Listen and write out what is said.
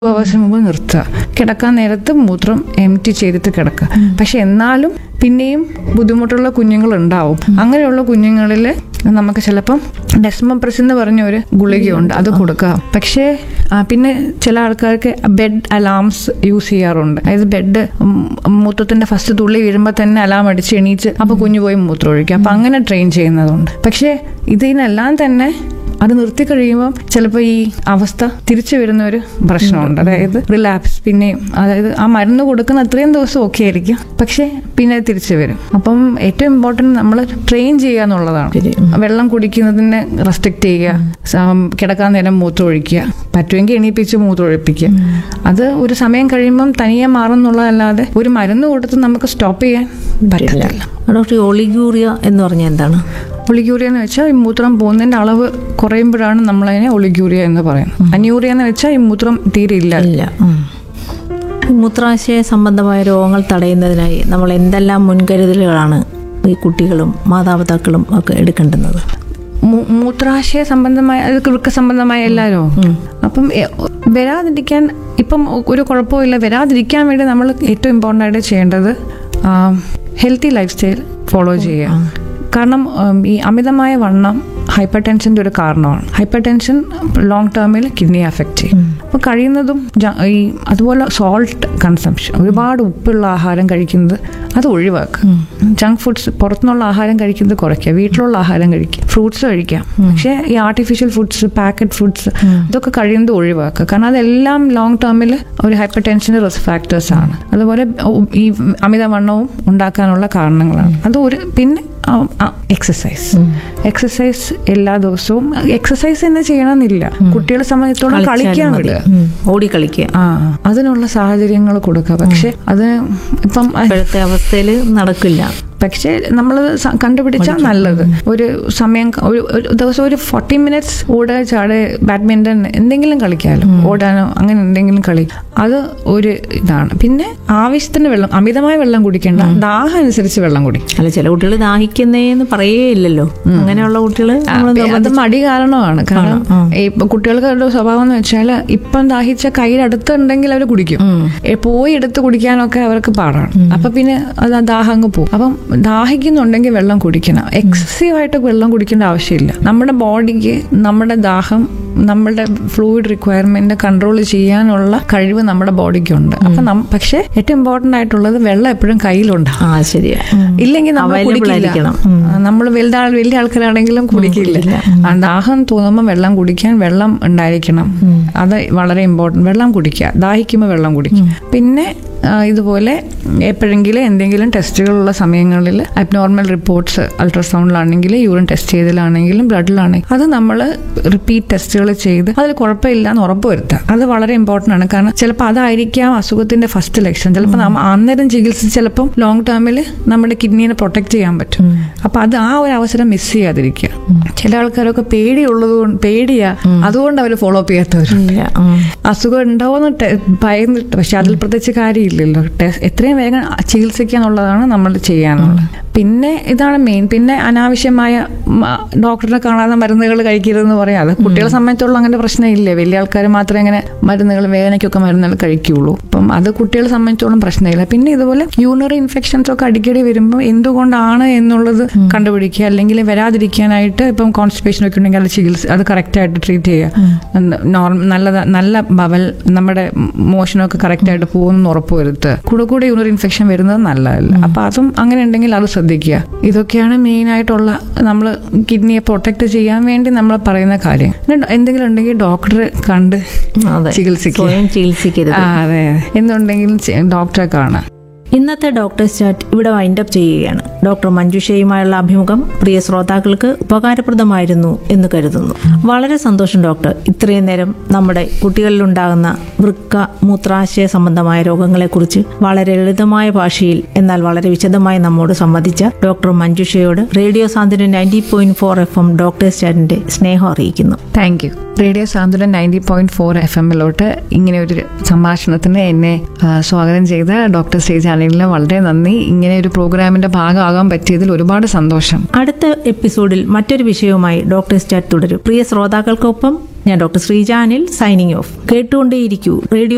അവേഴ്സിന് മുമ്പ് നിർത്തുക കിടക്കാൻ നേരത്ത് മൂത്രം എം ടി ചെയ്തിട്ട് കിടക്കുക പക്ഷെ എന്നാലും പിന്നെയും ബുദ്ധിമുട്ടുള്ള കുഞ്ഞുങ്ങൾ ഉണ്ടാവും അങ്ങനെയുള്ള കുഞ്ഞുങ്ങളിൽ നമുക്ക് ചിലപ്പം ഡെസ്മപ്രസ് എന്ന് പറഞ്ഞ ഒരു ഗുളികയുണ്ട് അത് കൊടുക്കാം പക്ഷേ ആ, പിന്നെ ചില ആൾക്കാർക്ക് ബെഡ് അലാംസ് യൂസ് ചെയ്യാറുണ്ട് അതായത് ബെഡ് മൂത്രത്തിന്റെ ഫസ്റ്റ് തുള്ളി വീഴുമ്പോൾ തന്നെ അലാം അടിച്ച് എണീച്ച് അപ്പോൾ കുഞ്ഞു പോയി മൂത്രം ഒഴിക്കുക അപ്പം അങ്ങനെ ട്രെയിൻ ചെയ്യുന്നതുണ്ട് പക്ഷേ ഇതിനെല്ലാം തന്നെ അത് നിർത്തി കഴിയുമ്പോൾ ചിലപ്പോൾ ഈ അവസ്ഥ തിരിച്ചു വരുന്ന ഒരു പ്രശ്നമുണ്ട് അതായത് റിലാപ്സ് പിന്നെയും അതായത് ആ മരുന്ന് കൊടുക്കുന്ന അത്രയും ദിവസം ഓക്കെ ആയിരിക്കും പക്ഷേ പിന്നെ അത് തിരിച്ചു വരും അപ്പം ഏറ്റവും ഇമ്പോർട്ടൻറ്റ് നമ്മൾ ട്രെയിൻ ചെയ്യുക എന്നുള്ളതാണ് ശരി. വെള്ളം കുടിക്കുന്നതിനെ റെസ്ട്രിക്റ്റ് ചെയ്യുക സ- കിടക്കാൻ നേരം മൂത്രം ഒഴിക്കുക പറ്റുമെങ്കിൽ എണീപ്പിച്ച് മൂത്രം ഒഴിപ്പിക്കുക അത് ഒരു സമയം കഴിയുമ്പം തനിയെ മാറുന്നുള്ളതല്ലാതെ ഒരു മരുന്ന് കൊടുത്ത് നമുക്ക് സ്റ്റോപ്പ് ചെയ്യാൻ പറ്റില്ല ഡോക്ടർ ഒളിഗൂറിയ എന്ന് പറഞ്ഞാൽ എന്താണ് ഒളിഗ്യൂറിയ എന്ന് വെച്ചാൽ ഈ മൂത്രം പോകുന്നതിന്റെ അളവ് കുറയുമ്പോഴാണ് നമ്മളതിനെ ഒളിഗ്യൂറിയ എന്ന് പറയുന്നത് അന്യൂറിയ എന്ന് വെച്ചാൽ ഈ മൂത്രം തീരെ ഇല്ല ഇല്ല ഉം. ഈ മൂത്രാശയ സംബന്ധമായ രോഗങ്ങൾ തടയുന്നതിനായി നമ്മൾ എന്തെല്ലാം മുൻകരുതലുകളാണ് ഈ കുട്ടികളും മാതാപിതാക്കളും ഒക്കെ എടുക്കേണ്ടുന്നത് മൂ- മൂത്രാശയ സംബന്ധമായ അത് വൃക്ക സംബന്ധമായ എല്ലാ രോഗവും അപ്പം എ- വരാതിരിക്കാൻ ഇപ്പം ഒരു കുഴപ്പമില്ല വരാതിരിക്കാൻ വേണ്ടി നമ്മൾ ഏറ്റവും ഇമ്പോർട്ടൻ്റ് ആയിട്ട് ചെയ്യേണ്ടത് ഹെൽത്തി ലൈഫ് സ്റ്റൈൽ ഫോളോ ചെയ്യുക കാരണം ഉം, ഈ അമിതമായ വണ്ണം ഹൈപ്പർ ടെൻഷൻ്റെ ഒരു കാരണമാണ് ഹൈപ്പർ ടെൻഷൻ ലോങ് ടേമിൽ കിഡ്നി അഫക്റ്റ് ചെയ്യും അപ്പോൾ കഴിയുന്നതും ജ- ഈ അതുപോലെ സോൾട്ട് കൺസംഷൻ ഒരുപാട് ഉപ്പുള്ള ആഹാരം കഴിക്കുന്നത് അത് ഒഴിവാക്കുക ജങ്ക് ഫുഡ്സ് പുറത്തുനിന്നുള്ള ആഹാരം കഴിക്കുന്നത് കുറയ്ക്കുക വീട്ടിലുള്ള ആഹാരം കഴിക്കുക ഫ്രൂട്ട്സ് കഴിക്കാം പക്ഷേ ഈ ആർട്ടിഫിഷ്യൽ ഫുഡ്സ് പാക്കറ്റ് ഫുഡ്സ് ഇതൊക്കെ കഴിയുന്നത് ഒഴിവാക്കുക കാരണം അതെല്ലാം ലോങ് ടേമിൽ ഒരു ഹൈപ്പർ ടെൻഷൻ്റെ റിസ്ക് ഫാക്ടേഴ്സ് ആണ് അതുപോലെ ഉ- ഈ അമിതവണ്ണവും ഉണ്ടാക്കാനുള്ള കാരണങ്ങളാണ് അത് ഒരു പിന്നെ എക്സസൈസ് എക്സസൈസ് എല്ലാ ദിവസവും എക്സസൈസ് തന്നെ ചെയ്യണമെന്നില്ല കുട്ടികളെ സംബന്ധിച്ചിടത്തോളം കളിക്കാൻ മതി. വിടുക ഉം. ഓടിക്കളിക്കുക ആ അതിനുള്ള സാഹചര്യങ്ങൾ കൊടുക്കുക പക്ഷെ അത് ഇപ്പം ഇപ്പോഴത്തെ അവസ്ഥയിൽ നടക്കില്ല പക്ഷേ നമ്മൾ കണ്ടുപിടിച്ചാൽ നല്ലത് ഒരു സമയം ക- ഒരു ഒരു ദിവസം ഒരു ഫോർട്ടി മിനിറ്റ്സ് ഓടുക ചാട് ബാഡ്മിൻ്റൺ എന്തെങ്കിലും കളിക്കാമല്ലോ ഓടാനോ അങ്ങനെ എന്തെങ്കിലും കളി അത് ഒരു ഇതാണ് പിന്നെ ആവശ്യത്തിന് വെള്ളം അമിതമായ വെള്ളം കുടിക്കേണ്ട ദാഹം അനുസരിച്ച് വെള്ളം കുടിക്കും അല്ല ചില കുട്ടികൾ ദാഹിക്കുന്നേന്ന് പറയേ ഇല്ലല്ലോ അങ്ങനെയുള്ള കുട്ടികൾ നമ്മൾ അത് മടി കാരണമാണ് കാരണം ഇപ്പൊ കുട്ടികൾക്ക് ഒരു സ്വഭാവം എന്ന് വെച്ചാൽ ഇപ്പം ദാഹിച്ച കയ്യിൽ അടുത്തുണ്ടെങ്കിൽ അവർ കുടിക്കും ഏ, പോയി എടുത്ത് കുടിക്കാനൊക്കെ അവർക്ക് പാടാണ് അപ്പൊ പിന്നെ അത് ആ ദാഹം അങ്ങ് പോകും അപ്പം ദാഹിക്കുന്നുണ്ടെങ്കിൽ വെള്ളം കുടിക്കണം എക്സസീവ് ആയിട്ട് വെള്ളം കുടിക്കേണ്ട ആവശ്യമില്ല നമ്മുടെ ബോഡിക്ക് നമ്മുടെ ദാഹം നമ്മുടെ ഫ്ലൂയിഡ് റിക്വയർമെന്റ് കൺട്രോൾ ചെയ്യാനുള്ള കഴിവ് നമ്മുടെ ബോഡിക്കുണ്ട് അപ്പൊ നം- പക്ഷേ ഏറ്റവും ഇമ്പോർട്ടന്റ് ആയിട്ടുള്ളത് വെള്ളം എപ്പോഴും കയ്യിലുണ്ടാവും ആ ശരിയാ ഇല്ലെങ്കിൽ നമ്മൾ Available കുടിക്കില്ല ആയിരിക്കണം. ഉം. നമ്മൾ വലുതാൾ വലിയ ആൾക്കാരാണെങ്കിലും കുടിക്കില്ല ആ ദാഹം തോന്നുമ്പോൾ വെള്ളം കുടിക്കാൻ വെള്ളം ഉണ്ടായിരിക്കണം അത് വളരെ ഇമ്പോർട്ടൻറ്റ് വെള്ളം കുടിക്കുക ദാഹിക്കുമ്പോൾ വെള്ളം കുടിക്കുക പിന്നെ ആ, ഇതുപോലെ എപ്പോഴെങ്കിലും എന്തെങ്കിലും ടെസ്റ്റുകളുള്ള സമയങ്ങളിൽ അബ്നോർമൽ റിപ്പോർട്ട്സ് അൾട്രാസൗണ്ടിലാണെങ്കിൽ യൂറിൻ ടെസ്റ്റ് ചെയ്തതിലാണെങ്കിലും ബ്ലഡിലാണെങ്കിലും അത് നമ്മൾ റിപ്പീറ്റ് ടെസ്റ്റുകൾ ചെയ്ത് അതിൽ കുഴപ്പമില്ല എന്ന് ഉറപ്പ് വരുത്തുക അത് വളരെ ഇമ്പോർട്ടൻ്റ് ആണ് കാരണം ചിലപ്പോൾ അതായിരിക്കാം അസുഖത്തിന്റെ ഫസ്റ്റ് ലക്ഷണം ചിലപ്പോൾ നമ്മ അന്നേരം ചികിത്സിച്ച് ചിലപ്പം ലോങ് ടേമിൽ നമ്മുടെ കിഡ്നീനെ പ്രൊട്ടക്ട് ചെയ്യാൻ പറ്റും അപ്പൊ അത് ആ ഒരു അവസരം മിസ് ചെയ്യാതിരിക്കുക ചില ആൾക്കാരൊക്കെ പേടിയുള്ളത് കൊണ്ട് പേടിയാ അതുകൊണ്ട് അവർ ഫോളോ അപ്പ് ചെയ്യാത്തവരുണ്ട് ഇല്ല ഉം. അസുഖം ഉണ്ടാവുമെന്ന് ടെ- ഭയന്നിട്ട് പക്ഷെ അതിൽ പ്രത്യേകിച്ച് കാര്യമില്ലല്ലോ ടെ- എത്രയും വേഗം ചികിത്സിക്കുക എന്നുള്ളതാണ് നമ്മൾ ചെയ്യാനുള്ളത് പിന്നെ ഇതാണ് മെയിൻ പിന്നെ അനാവശ്യമായ മ- ഡോക്ടറിനെ കാണാതെ മരുന്നുകൾ കഴിക്കരുതെന്ന് പറയാം അത് കുട്ടികളെ സംബന്ധിച്ചുള്ള അങ്ങനെ പ്രശ്നമില്ല വലിയ ആൾക്കാർ മാത്രമേ ഇങ്ങനെ മരുന്നുകൾ വേദനയ്ക്കൊക്കെ മരുന്നുകൾ കഴിക്കുകയുള്ളൂ അപ്പം അത് കുട്ടികളെ സംബന്ധിച്ചോളം പ്രശ്നമില്ല പിന്നെ ഇതുപോലെ യൂണറി ഇൻഫെക്ഷൻസ് ഒക്കെ അടിക്കടി വരുമ്പോൾ എന്തുകൊണ്ടാണ് എന്നുള്ളത് കണ്ടുപിടിക്കുക അല്ലെങ്കിൽ വരാതിരിക്കാനായിട്ട് ഇപ്പം കോൺസ്റ്റിപ്പേഷൻ ഒക്കെ ഉണ്ടെങ്കിൽ അത് ചികിത്സ അത് കറക്റ്റായിട്ട് ട്രീറ്റ് ചെയ്യുക നോർമൽ നല്ല നല്ല ബവൽ നമ്മുടെ മോഷനൊക്കെ കറക്റ്റായിട്ട് പോകുമെന്ന് ഉറപ്പ് വരുത്തുക കൂടെ കൂടെ യൂണറി ഇൻഫെക്ഷൻ വരുന്നത് നല്ലതല്ല അപ്പൊ അതും അങ്ങനെ ഉണ്ടെങ്കിൽ അത് ശ്രദ്ധിക്കുക ഇതൊക്കെയാണ് മെയിൻ ആയിട്ടുള്ള നമ്മൾ കിഡ്നിയെ പ്രൊട്ടക്ട് ചെയ്യാൻ വേണ്ടി നമ്മൾ പറയുന്ന കാര്യം പിന്നെ എന്തെങ്കിലും ഉണ്ടെങ്കിൽ ഡോക്ടറെ കണ്ട് അതെ ചികിത്സിക്കുക സ്വയം ചികിത്സിക്കരുത് ആ അതെ എന്തുണ്ടെങ്കിലും ചെ- ഡോക്ടറെ കാണാം ഇന്നത്തെ ഡോക്ടേഴ്സ് ചാറ്റ് ഇവിടെ വൈൻഡപ്പ് ചെയ്യുകയാണ് ഡോക്ടർ മഞ്ജുഷയുമായുള്ള അഭിമുഖം പ്രിയ ശ്രോതാക്കൾക്ക് ഉപകാരപ്രദമായിരുന്നു എന്ന് കരുതുന്നു വളരെ സന്തോഷം ഡോക്ടർ ഇത്രയും നേരം നമ്മുടെ കുട്ടികളിലുണ്ടാകുന്ന വൃക്ക മൂത്രാശയ സംബന്ധമായ രോഗങ്ങളെക്കുറിച്ച് വളരെ ലളിതമായ ഭാഷയിൽ എന്നാൽ വളരെ വിശദമായി നമ്മോട് സംവദിച്ച ഡോക്ടർ മഞ്ജുഷയോട് radio Santhwanam ninety point four F M doctors ചാറ്റിന്റെ സ്നേഹം അറിയിക്കുന്നു thank you radio Santhwanam ninety point four F എമ്മിലോട്ട് ഇങ്ങനെ ഒരു സംഭാഷണത്തിന് എന്നെ ആ, സ്വാഗതം ചെയ്ത ഡോക്ടർ ശ്രീജ അനിലിന് വളരെ നന്ദി ഇങ്ങനെ ഒരു പ്രോഗ്രാമിന്റെ ഭാഗമാകാൻ പറ്റിയതിൽ ഒരുപാട് സന്തോഷം അടുത്ത എപ്പിസോഡിൽ മറ്റൊരു വിഷയവുമായി ഡോക്ടേഴ്സ് ചാറ്റ് തുടരും പ്രിയ ശ്രോതാക്കൾക്കൊപ്പം ഞാൻ ഡോക്ടർ ശ്രീജാനിൽ സൈനിങ് ഓഫ് കേട്ടുകൊണ്ടേയിരിക്കൂ റേഡിയോ